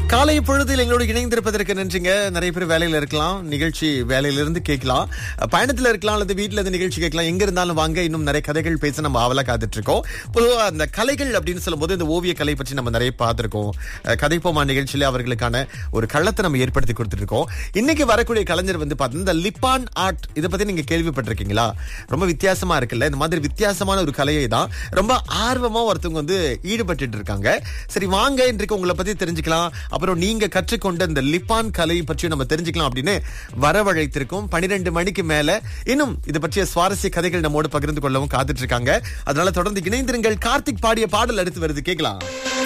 காலை பொழுதில் எங்களோடு இணைந்திருப்பதற்கு நன்றிங்க நிறைய பேர் வேலையில இருக்கலாம் நிகழ்ச்சி வேலையில இருந்து கேட்கலாம் பயணத்துல இருக்கலாம் அல்லது வீட்டுல இருந்து நிகழ்ச்சி கேட்கலாம் எங்க இருந்தாலும் வாங்க இன்னும் நிறைய கதைகள் பேச நம்ம ஆவலா காத்துட்டு இருக்கோம் பொதுவா அந்த கலைகள் அப்படின்னு சொல்லும்போது இந்த ஓவிய கலை பற்றி நம்ம நிறைய பார்த்திருக்கோம் அஹ், கதைப்போமா நிகழ்ச்சியில அவர்களுக்கான ஒரு களத்தை நம்ம ஏற்படுத்தி கொடுத்துட்டு இருக்கோம் இன்னைக்கு வரக்கூடிய கலைஞர் வந்து பார்த்தீங்கன்னா இந்த லிப்பான் ஆர்ட் இதை பத்தி நீங்க கேள்விப்பட்டிருக்கீங்களா ரொம்ப வித்தியாசமா இருக்குல்ல இந்த மாதிரி வித்தியாசமான ஒரு கலையை தான் ரொம்ப ஆர்வமா ஒருத்தவங்க வந்து ஈடுபட்டு இருக்காங்க சரி வாங்க இன்றைக்கு உங்களை பத்தி தெரிஞ்சுக்கலாம் அப்புறம் நீங்க கற்றுக்கொண்ட இந்த லிப்பான் கலை பற்றி நம்ம தெரிஞ்சுக்கலாம் அப்படின்னு வரவழைத்திருக்கோம் பனிரெண்டு மணிக்கு மேல இன்னும் இது பற்றிய சுவாரஸ்ய கதைகள் நம்மோடு பகிர்ந்து கொள்ளவும் காத்துட்டு இருக்காங்க அதனால தொடர்ந்து இணைந்திருங்கள் கார்த்திக் பாடிய பாடல் அடுத்து வருது கேட்கலாம்